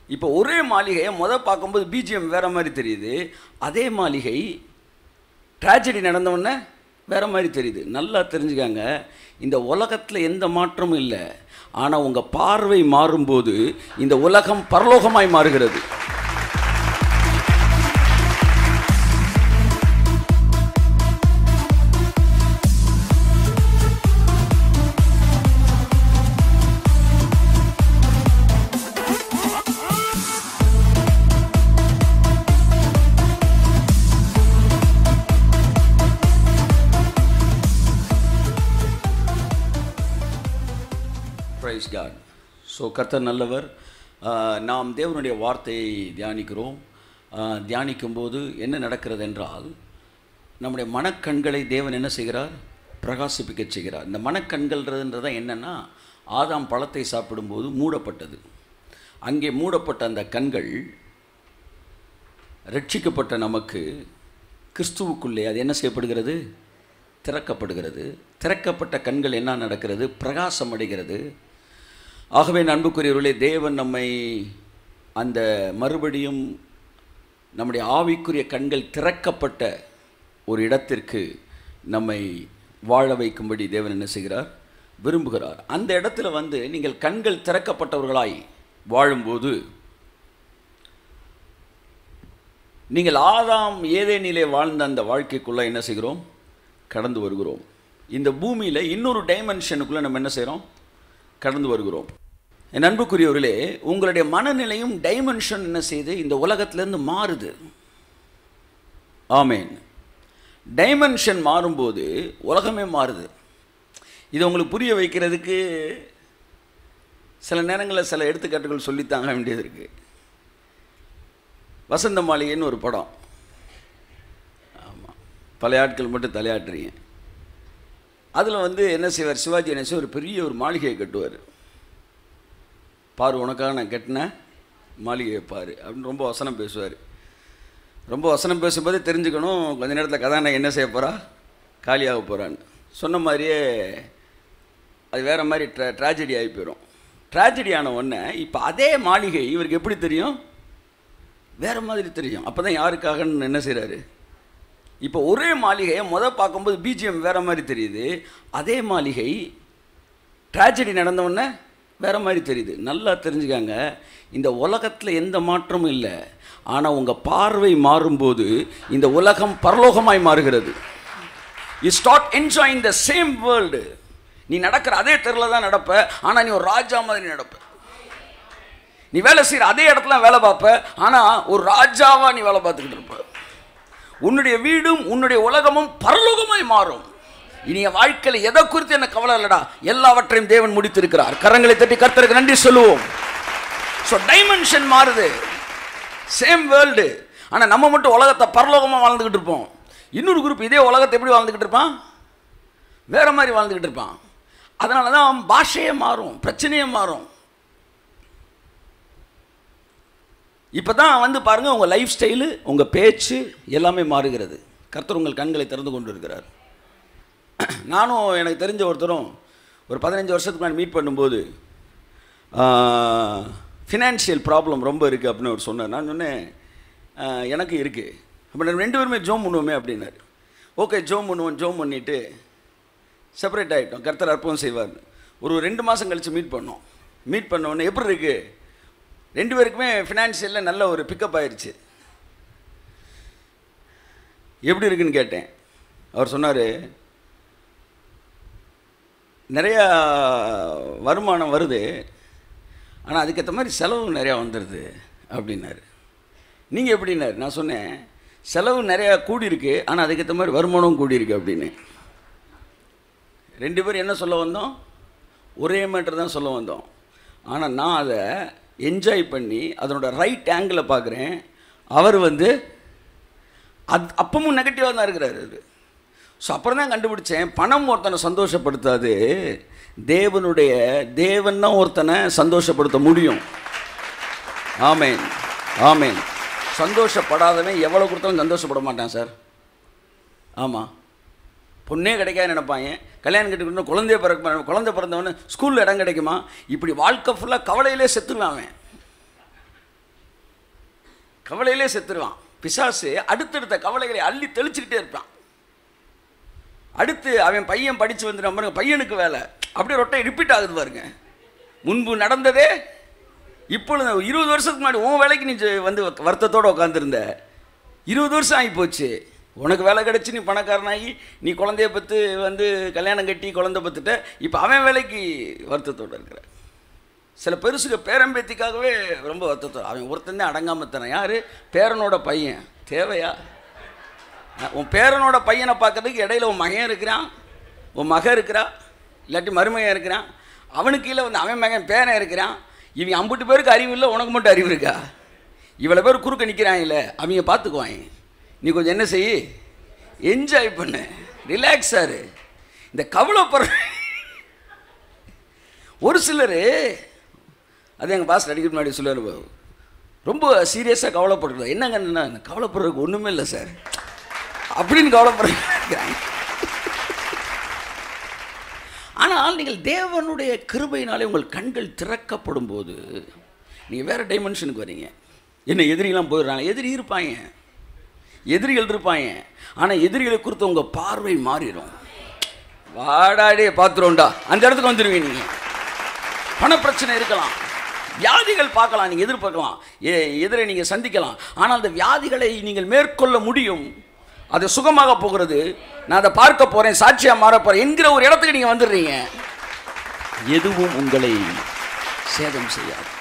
இப்போ ஒரே மாளிகையை முத பார்க்கும்போது பிஜிஎம் வேற மாதிரி தெரியுது அதே மாளிகை ட்ராஜடி நடந்தவுடனே வேற மாதிரி தெரியுது நல்லா தெரிஞ்சுக்காங்க இந்த உலகத்தில் எந்த மாற்றமும் இல்லை ஆனால் உங்கள் பார்வை மாறும்போது இந்த உலகம் பரலோகமாய் மாறுகிறது ப்ரைஸ் காட் ஸோ கர்த்தர் நல்லவர் ஆஹ், நாம் தேவனுடைய வார்த்தையை தியானிக்கிறோம் ஆஹ், தியானிக்கும்போது என்ன நடக்கிறது என்றால் நம்முடைய மனக்கண்களை தேவன் என்ன செய்கிறார் பிரகாசிப்பிக்க செய்கிறார் இந்த மனக்கண்கள்ன்றதுன்றது என்னென்னா ஆதாம் பழத்தை சாப்பிடும்போது மூடப்பட்டது அங்கே மூடப்பட்ட அந்த கண்கள் ரட்சிக்கப்பட்ட நமக்கு கிறிஸ்துவுக்குள்ளே அது என்ன செய்யப்படுகிறது திறக்கப்படுகிறது திறக்கப்பட்ட கண்கள் என்ன நடக்கிறது பிரகாசம் அடைகிறது ஆகவே அன்புக்குரியவர்களே தேவன் நம்மை அந்த மறுபடியும் நம்முடைய ஆவிக்குரிய கண்கள் திறக்கப்பட்ட ஒரு இடத்திற்கு நம்மை வாழ வைக்கும்படி தேவன் என்ன செய்கிறார் விரும்புகிறார் அந்த இடத்துல வந்து நீங்கள் கண்கள் திறக்கப்பட்டவர்களாய் வாழும்போது நீங்கள் ஆதாம் ஏதேனிலே வாழ்ந்த அந்த வாழ்க்கைக்குள்ளே என்ன செய்கிறோம் கடந்து வருகிறோம் இந்த பூமியில் இன்னொரு டைமென்ஷனுக்குள்ளே நம்ம என்ன செய்கிறோம் கடந்து வருகிறோம் என் அன்புக்குரியவர்களே உங்களுடைய மனநிலையும் டைமென்ஷன் என்ன செய்யுது இந்த உலகத்திலேருந்து மாறுது ஆமேன் டைமென்ஷன் மாறும்போது உலகமே மாறுது இதை உங்களுக்கு புரிய வைக்கிறதுக்கு சில நேரங்களில் சில எடுத்துக்காட்டுகள் சொல்லித்தாங்க வேண்டியது இருக்குது வசந்த மாளிகைன்னு ஒரு படம் ஆமாம் பல ஆட்கள் மட்டும் தலையாட்டுறீங்க அதில் வந்து என்ன செய்வார் சிவாஜி கணேசன் ஒரு பெரிய ஒரு மாளிகையை கட்டுவார் பாரு உனக்காக நான் கட்டின மாளிகையை பாரு அப்படின்னு ரொம்ப வசனம் பேசுவார் ரொம்ப வசனம் பேசும்போதே தெரிஞ்சுக்கணும் கொஞ்ச நேரத்தில் கதாநாயகன் என்ன செய்ய போகிறா காலியாக போகிறான்னு சொன்ன மாதிரியே அது வேறு மாதிரி ட்ரா ட்ராஜடி ஆகி போயிடும் ட்ராஜடி ஆன உடனே இப்போ அதே மாளிகை இவருக்கு எப்படி தெரியும் வேறு மாதிரி தெரியும் அப்போ தான் யாருக்காகன்னு என்ன செய்கிறாரு இப்போ ஒரே மாளிகையை முத பார்க்கும்போது பிஜிஎம் வேறு மாதிரி தெரியுது அதே மாளிகை ட்ராஜடி நடந்தவுடனே வேறு மாதிரி தெரியுது நல்லா தெரிஞ்சுக்காங்க இந்த உலகத்தில் எந்த மாற்றமும் இல்லை ஆனால் உங்கள் பார்வை மாறும்போது இந்த உலகம் பரலோகமாய் மாறுகிறது you start enjoying the same world நீ நடக்கிற அதே தெருவில் தான் நடப்ப ஆனால் நீ ஒரு ராஜா மாதிரி நடப்ப நீ வேலை செய்கிற அதே இடத்துல வேலை பார்ப்ப ஆனால் ஒரு ராஜாவா நீ வேலை பார்த்துக்கிட்டு இருப்ப உன்னுடைய வீடும் உன்னுடைய உலகமும் பரலோகமாய் மாறும் இனி என் வாழ்க்கையில் எதை குறித்து எனக்கு கவலை இல்லடா எல்லாவற்றையும் தேவன் முடித்திருக்கிறார் கரங்களை தட்டி கர்த்தருக்கு நன்றி சொல்லுவோம் ஸோ டைமென்ஷன் மாறுது சேம் வேர்ல்டு ஆனால் நம்ம மட்டும் உலகத்தை பரலோகமாக வாழ்ந்துக்கிட்டு இருப்போம் இன்னொரு குரூப் இதே உலகத்தை எப்படி வாழ்ந்துக்கிட்டு இருப்பான் வேற மாதிரி வாழ்ந்துக்கிட்டு இருப்பான் அதனால தான் பாஷையே மாறும் பிரச்சனையே மாறும் இப்போ தான் வந்து பாருங்கள் உங்கள் லைஃப் ஸ்டைலு உங்கள் பேச்சு எல்லாமே மாறுகிறது கர்த்தர் உங்கள் கண்களை திறந்து கொண்டு இருக்கிறார் நானும் எனக்கு தெரிஞ்ச ஒருத்தரும் ஒரு பதினஞ்சு வருஷத்துக்கு முன்னாடி மீட் பண்ணும்போது ஃபினான்ஷியல் ப்ராப்ளம் ரொம்ப இருக்குது அப்படின்னு அவர் சொன்னார் நான் சொன்னேன் "ஆஹ், எனக்கு இருக்குது அப்போ நான் ரெண்டு பேருமே ஜோம் பண்ணுவோமே அப்படின்னாரு ஓகே ஜோம் பண்ணுவோம் ஜோம் பண்ணிவிட்டு செப்பரேட் ஆகிட்டோம் கர்த்தர் அற்புதம் செய்வார் ஒரு ரெண்டு மாதம் கழித்து மீட் பண்ணோம் மீட் பண்ண உடனே எப்படி இருக்குது ரெண்டு பேருக்குமே ஃபினான்ஷியலில் நல்ல ஒரு பிக்கப் ஆயிடுச்சு எப்படி இருக்குன்னு கேட்டேன் அவர் சொன்னார் நிறையா வருமானம் வருது ஆனால் அதுக்கேற்ற மாதிரி செலவு நிறையா வந்துடுது அப்படின்னாரு நீங்கள் எப்படின்னாரு நான் சொன்னேன் செலவு நிறையா கூடியிருக்கு ஆனால் அதுக்கேற்ற மாதிரி வருமானமும் கூடியிருக்கு அப்படின்னு ரெண்டு பேரும் என்ன சொல்ல வந்தோம் ஒரே மேட்டர் தான் சொல்ல வந்தோம் ஆனால் நான் அதை என்ஜாய் பண்ணி அதனோட ரைட் ஆங்கிளில் பார்க்குறேன் அவர் வந்து அது அப்பவும் நெகட்டிவாக தான் இருக்கிறாரு அவர் ஸோ அப்புறம் தான் கண்டுபிடிச்சேன் பணம் ஒருத்தனை சந்தோஷப்படுத்தாது தேவனுடைய தேவன் தான் ஒருத்தனை சந்தோஷப்படுத்த முடியும் ஆமேன் ஆமேன் சந்தோஷப்படாதவன் எவ்வளோ கொடுத்தாலும் சந்தோஷப்பட மாட்டான் சார் ஆமாம் பொண்ணே கிடைக்காது நினைப்பாங்க கல்யாணம் கட்டிக்கணும் குழந்தைய பிறக்க குழந்தை பிறந்தவொடனே ஸ்கூலில் இடம் கிடைக்குமா இப்படி வாழ்க்கை ஃபுல்லாக கவலையிலே செத்துருவான் அவன் கவலையிலே செத்துருவான் பிசாசு அடுத்தடுத்த கவலைகளை அள்ளி தெளிச்சுக்கிட்டே இருப்பான் அடுத்து அவன் பையன் படித்து வந்து நம்ம பையனுக்கு வேலை அப்படியே ரொட்டை ரிப்பீட் ஆகுது பாருங்க முன்பு நடந்ததே இப்பொழுது இருபது வருஷத்துக்கு முன்னாடி உன் வேலைக்கு நீ ஜெ- வந்து வருத்தத்தோடு உட்காந்துருந்த இருபது வருஷம் ஆகி போச்சு உனக்கு வேலை கிடச்சி நீ பணக்காரனாகி நீ குழந்தைய பத்து வந்து கல்யாணம் கட்டி குழந்தை பத்துட்ட இப்போ அவன் வேலைக்கு வருத்தத்தோடு இருக்கிற சில பெருசுக பேரம்பேத்திக்காகவே ரொம்ப வருத்தத்தோடு அவன் ஒருத்தன் தான் அடங்காம தரான் யார் பேரனோட பையன் தேவையா உன் பேரனோட பையனை பார்க்கறதுக்கு இடையில உன் மகன் இருக்கிறான் உன் மகன் இருக்கிறா இல்லாட்டி மருமகன் இருக்கிறான் அவனுக்கு கீழே வந்து அவன் மகன் பேரன் இருக்கிறான் இவங்க அம்புட்டு பேருக்கு அறிவு இல்லை உனக்கு மட்டும் அறிவு இருக்கா இவ்வளோ பேர் குறுக்க நிற்கிறாங்கல்ல அவங்க பார்த்துக்குவாங்க நீ கொஞ்சம் என்ன செய் என்ஜாய் பண்ணு ரிலாக்ஸ் ஆரு இந்த கவலைப்படுற ஒரு சிலர் அது எங்கள் பாஸ் அடிக்கிற முன்னாடி சொல்லுவார் ரொம்ப சீரியஸாக கவலைப்படுறது என்னங்கன்னா கவலைப்படுறதுக்கு ஒன்றுமே இல்லை சார் அப்படின்னு கவலைப்படுறாங்க ஆனால் நீங்கள் தேவனுடைய கிருபையினாலே உங்கள் கண்கள் திறக்கப்படும் போது நீங்கள் வேறு டைமென்ஷனுக்கு வரீங்க என்ன எதிரிலாம் போயிடுறாங்க எதிரி இருப்பாங்க எதிரிகள் இருப்பாங்க ஆனால் எதிரிகளை குறித்து உங்கள் பார்வை மாறிடும் வாடாடே பார்த்துருவோண்டா அந்த இடத்துக்கு வந்துடுவீங்க நீங்கள் பணப்பிரச்சனை இருக்கலாம் வியாதிகள் பார்க்கலாம் நீங்கள் எதிர்பார்க்கலாம் ஏ எதிரை நீங்கள் சந்திக்கலாம் ஆனால் அந்த வியாதிகளை நீங்கள் மேற்கொள்ள முடியும் அது சுகமாக போகிறது நான் அதை பார்க்க போகிறேன் சாட்சியாக மாற போகிறேன் என்கிற ஒரு இடத்துக்கு நீங்கள் வந்துடுறீங்க எதுவும் உங்களை சேதம் செய்யாது